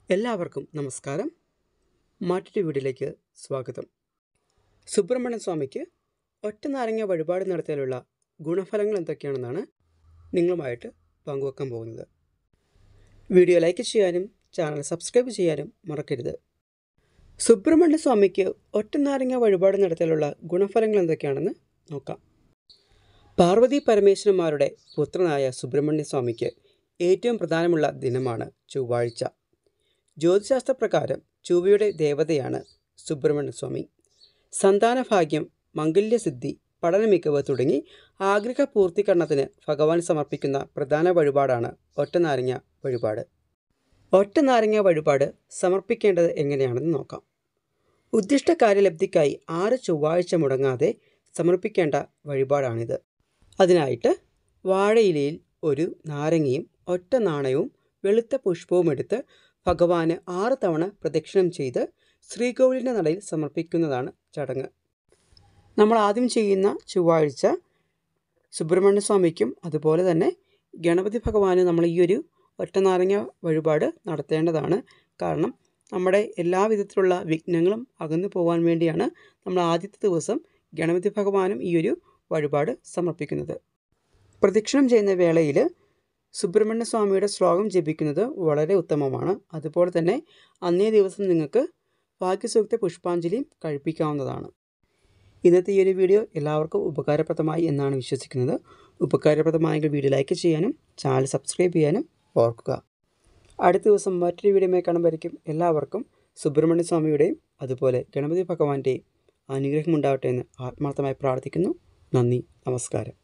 എല്ലാവർക്കും നമസ്കാരം മറ്റൊരു വീഡിയോയിലേക്ക് സ്വാഗതം സുബ്രഹ്മണ്യ സ്വാമിക്ക് ഒറ്റ നാരങ്ങ വഴിപാട് നടത്തിയാലുള്ള ഗുണഫലങ്ങൾ എന്തൊക്കെയാണെന്നാണ് നിങ്ങളുമായിട്ട് പങ്കുവെക്കാൻ പോകുന്നത് വീഡിയോ ലൈക്ക് ചെയ്യാനും ചാനൽ സബ്സ്ക്രൈബ് ചെയ്യാനും മറക്കരുത് സുബ്രഹ്മണ്യ സ്വാമിക്ക് ഒറ്റ നാരങ്ങ വഴിപാട് നടത്തിയാലുള്ള ഗുണഫലങ്ങൾ എന്തൊക്കെയാണെന്ന് നോക്കാം പാർവതി പരമേശ്വരന്മാരുടെ പുത്രനായ സുബ്രഹ്മണ്യ സ്വാമിക്ക് ഏറ്റവും പ്രധാനമുള്ള ദിനമാണ് ചൊവ്വാഴ്ച ജ്യോതിശാസ്ത്രപ്രകാരം ചൊവ്വയുടെ ദേവതയാണ് സുബ്രഹ്മണ്യ സ്വാമി സന്താനഭാഗ്യം മംഗല്യസിദ്ധി പഠനമികവ് തുടങ്ങി ആഗ്രഹ പൂർത്തീകരണത്തിന് ഭഗവാൻ സമർപ്പിക്കുന്ന പ്രധാന വഴിപാടാണ് ഒറ്റനാരങ്ങ വഴിപാട് ഒറ്റനാരങ്ങ വഴിപാട് സമർപ്പിക്കേണ്ടത് എങ്ങനെയാണെന്ന് നോക്കാം ഉദ്ദിഷ്ട കാര്യലബ്ധിക്കായി ആറ് ചൊവ്വാഴ്ച മുടങ്ങാതെ സമർപ്പിക്കേണ്ട വഴിപാടാണിത് അതിനായിട്ട് വാഴയിലയിൽ ഒരു നാരങ്ങയും ഒറ്റ നാണയവും വെളുത്ത പുഷ്പവും എടുത്ത് ഭഗവാന് ആറ് തവണ പ്രദക്ഷിണം ചെയ്ത് ശ്രീകോവിലിൻ്റെ നടയിൽ സമർപ്പിക്കുന്നതാണ് ചടങ്ങ് നമ്മൾ ആദ്യം ചെയ്യുന്ന ചൊവ്വാഴ്ച സുബ്രഹ്മണ്യ സ്വാമിക്കും അതുപോലെ തന്നെ ഗണപതി ഭഗവാനും നമ്മൾ ഈ ഒരു ഒറ്റനാരങ്ങ വഴിപാട് നടത്തേണ്ടതാണ് കാരണം നമ്മുടെ എല്ലാ വിധത്തിലുള്ള വിഘ്നങ്ങളും അകന്നു പോകാൻ വേണ്ടിയാണ് നമ്മൾ ആദ്യത്തെ ദിവസം ഗണപതി ഭഗവാനും ഈ ഒരു വഴിപാട് സമർപ്പിക്കുന്നത് പ്രദക്ഷിണം ചെയ്യുന്ന വേളയിൽ സുബ്രഹ്മണ്യ സ്വാമിയുടെ ശ്ലോകം ജപിക്കുന്നത് വളരെ ഉത്തമമാണ് അതുപോലെ തന്നെ അന്നേ ദിവസം നിങ്ങൾക്ക് ഭാഗ്യസൂക്ത പുഷ്പാഞ്ജലിയും കഴിപ്പിക്കാവുന്നതാണ് ഇന്നത്തെ ഈ ഒരു വീഡിയോ എല്ലാവർക്കും ഉപകാരപ്രദമായി എന്നാണ് വിശ്വസിക്കുന്നത് ഉപകാരപ്രദമായെങ്കിൽ വീഡിയോ ലൈക്ക് ചെയ്യാനും ചാനൽ സബ്സ്ക്രൈബ് ചെയ്യാനും ഓർക്കുക അടുത്ത ദിവസം മറ്റൊരു വീഡിയോമായി കാണുമ്പോഴേക്കും എല്ലാവർക്കും സുബ്രഹ്മണ്യ സ്വാമിയുടെയും അതുപോലെ ഗണപതി ഭഗവാന്റെയും അനുഗ്രഹമുണ്ടാവട്ടെ എന്ന് ആത്മാർത്ഥമായി പ്രാർത്ഥിക്കുന്നു നന്ദി നമസ്കാരം